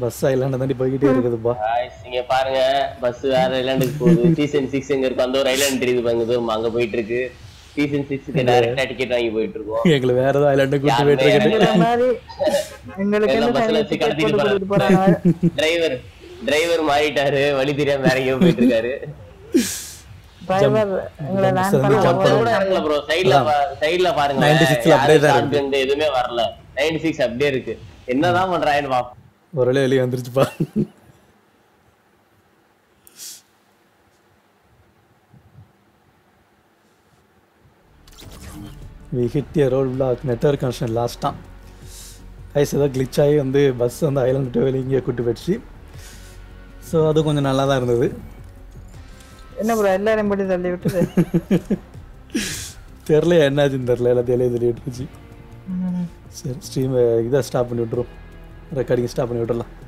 Bus island தாண்டி போய்கிட்டே இருக்குதுப்பா Guys, இங்க பாருங்க பஸ் வேற ஐலாண்டுக்கு போகுது சீசன் சிக்ஸ் எங்க இருக்கு அந்த ஒரு ஐலாண்ட் தெரியுது பாருங்க தூரம் அங்க போயிட்டு இருக்கு சீசன் சிக்ஸ்க்கு டைரக்டா டிக்கெட் வாங்கி போயிட்டு இருக்கோம் எங்களை வேற ஏதாவது ஐலாண்டு கூட்டு யாருமே போயிட்டு இருக்குது இந்த மாதிரி எங்களுக்கு எல்லாம் என்ன பஸ்ல தனி வச்சு ticket கடத்திட்டு போட்டு போறாரு கூட்டிட்டு போறாங்க டிரைவர் டிரைவர் மாறிட்டாரு வழி தெரியாம வேற எங்கேயோ போயிட்டு இருக்காரு டிரைவர் எங்களை லேண்ட் வந்து பண்ண jump ஒருத்தர் கூட இறங்கல ப்ரோ சைடுல சைடுல பாருங்க 96 ல அப்படியே தான் இருக்கு. எதுவுமே வரல 96 சிக்ஸ் அப்படியே இருக்கு என்னதான் பண்றாங்கன்னு பாப்போம் ஒரு வேளை வெளியே வந்துருச்சுப்பா we hit a road block network connection லாஸ்ட்டாக ஐஸ் ஏதோ glitch ஆகி வந்து பஸ் வந்து ஐலாண்ட் விட்டு வெளியே இங்கே கூட்டு போயிடுச்சு ஸோ அது கொஞ்சம் நல்லா தான் இருந்தது என்ன ப்ரோ எல்லாரையும் போட்டு தள்ளி விட்டுது தெரில என்னாச்சுன்னு தெரில எல்லாத்தையும் எழுதி தள்ளி விட்டுருச்சு ம். சரி ஸ்ட்ரீம் இதை ஸ்டாப் பண்ணி விட்டுரும் ரெக்கார்டிங் ஸ்டாப் பண்ணி விட்டுறலாம்